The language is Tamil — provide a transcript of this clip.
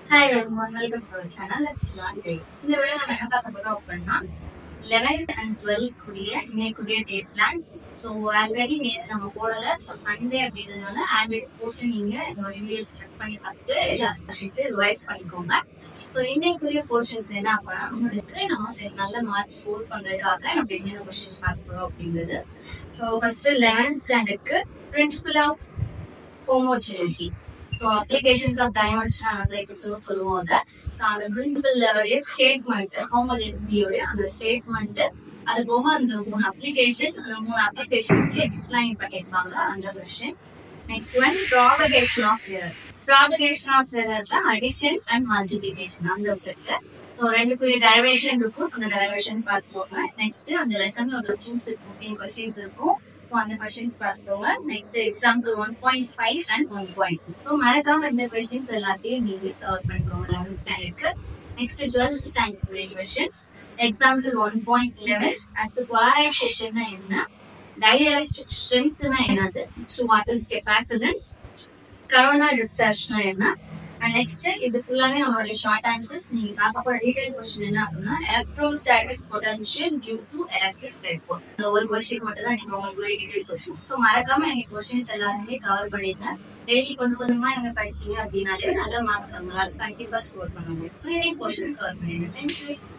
hi everyone welcome to our channel let's learn day இந்த வீடியோ நம்ம என்ன பார்க்க போறோம் அப்படின்னா லெவன்த் அண்ட் டுவெல்த் குடிய இன்னைக்குரிய டே பிளான் ஸோ ஆல்ரெடி நேற்று நம்ம போடல ஸோ சண்டே அப்படின்றதுனால ஆல்ரெடி போட்டு நீங்க என்னோட வீடியோஸ் செக் பண்ணி பார்த்துட்டு எல்லா கொஷின்ஸையும் ரிவைஸ் பண்ணிக்கோங்க ஸோ இன்னைக்குரிய போர்ஷன்ஸ் என்ன அப்படின்னா நம்மளுக்கு நம்ம சரி நல்ல மார்க் ஸ்கோர் பண்றதுக்காக நம்ம என்னென்ன கொஷின்ஸ் பார்க்க போறோம் அப்படிங்கிறது ஸோ ஃபர்ஸ்ட் லெவன்த் ஸ்டாண்டர்ட்க்கு principle of homogeneity so applications of dimensions அனலைசிஸ்னு சொல்லுவோம் அதை ஸோ அந்த பிரின்சிபல்லுடைய ஸ்டேட்மெண்ட் ஹோமோஜெனிட்டியோடைய அந்த ஸ்டேட்மெண்ட் அது போக அந்த மூணு அப்ளிகேஷன்ஸ் அந்த மூணு அப்ளிகேஷன்ஸ்க்கு எக்ஸ்பிளைன் பண்ணியிருப்பாங்க அந்த question next one propagation of error propagation of எரர்ல அடிஷன் அண்ட் மல்டிபிகேஷன் அந்த செட்ல ஸோ ரெண்டுக்குரிய டெரிவேஷன் இருக்கும் ஸோ அந்த டெரிவேஷன் பார்த்துக்கோங்க நெக்ஸ்ட் அந்த லெசன்ல ஒரு டூ ஃபிஃப்டீன் கொஸ்டின்ஸ் இருக்கும் ஸோ அந்த கொஸ்டின்ஸ் பார்த்துக்கோங்க next example one point five and one point six so மறக்காம இந்த கொஸ்டின்ஸ் எல்லாத்தையும் நீங்க கவர் பண்ணிக்கோங்க லெவன்த் ஸ்டாண்டர்ட்க்கு next twelfth standard questions example one point eleven அடுத்து போலரைசேஷன் என்ன டைஎலக்ட்ரிக் ஸ்ட்ரென்த்னா என்னது so what is capacitance corona டிஸ்டார்ஜ்னா என்ன அண்ட் நெக்ஸ்ட் இது ஃபுல்லாவே நம்மளுடைய ஷார்ட் ஆன்சர்ஸ் நீங்க பார்க்க போற டீடைல் கொஸ்டின் என்ன அப்படின்னா electrostatic potential due to electric dipole இந்த ஒரு கொஸ்டின் மட்டும் தான் நீங்க உங்களுக்கு டீடைல் கொஸ்டின் ஸோ மறக்காம எனக்கு கொஸ்டின்ஸ் எல்லாருமே கவர் பண்ணிருந்தேன் டெய்லி கொஞ்சம் கொஞ்சமா நீங்க படிச்சீங்க அப்படின்னாலே நல்ல மார்க்ஸ் நம்மளால கண்டிப்பா ஸ்கோர் பண்ண முடியும் ஸோ இன்னைக்கு கொஸ்டின் கவர் பண்ணிடுங்க தேங்க்யூ